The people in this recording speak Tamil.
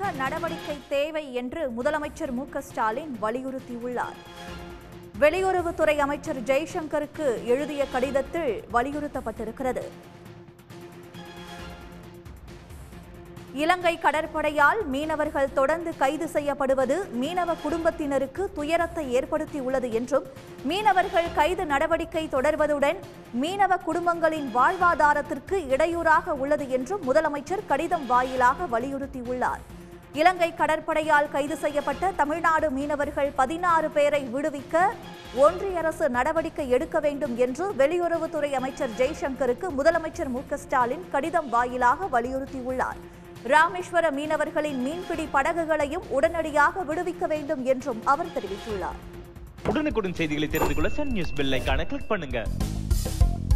நடவடிக்கை தேவை என்று முதலமைச்சர் மு க ஸ்டாலின் வலியுறுத்தியுள்ளார் வெளியுறவுத்துறை அமைச்சர் ஜெய்சங்கருக்கு எழுதிய கடிதத்தில் வலியுறுத்தப்பட்டிருக்கிறது இலங்கை கடற்படையால் மீனவர்கள் தொடர்ந்து கைது செய்யப்படுவது மீனவ குடும்பத்தினருக்கு துயரத்தை ஏற்படுத்தியுள்ளது என்றும் மீனவர்கள் கைது நடவடிக்கை தொடர்வதுடன் மீனவ குடும்பங்களின் வாழ்வாதாரத்திற்கு இடையூறாக உள்ளது என்றும் முதலமைச்சர் கடிதம் வாயிலாக வலியுறுத்தியுள்ளார் இலங்கை கடற்படையால் கைது செய்யப்பட்ட தமிழ்நாடு மீனவர்கள் பதினாறு பேரை விடுவிக்க ஒன்றிய அரசு நடவடிக்கை எடுக்க வேண்டும் என்று வெளியுறவுத்துறை அமைச்சர் ஜெய்சங்கருக்கு முதலமைச்சர் மு க ஸ்டாலின் கடிதம் வாயிலாக வலியுறுத்தியுள்ளார் ராமேஸ்வர மீனவர்களின் மீன்பிடி படகுகளையும் உடனடியாக விடுவிக்க வேண்டும் என்றும் அவர் தெரிவித்துள்ளார் உடனுக்குடன் செய்திகளை தெரிந்து கொள்ள சன் நியூஸ் பெல் ஐகானை கிளிக் பண்ணுங்க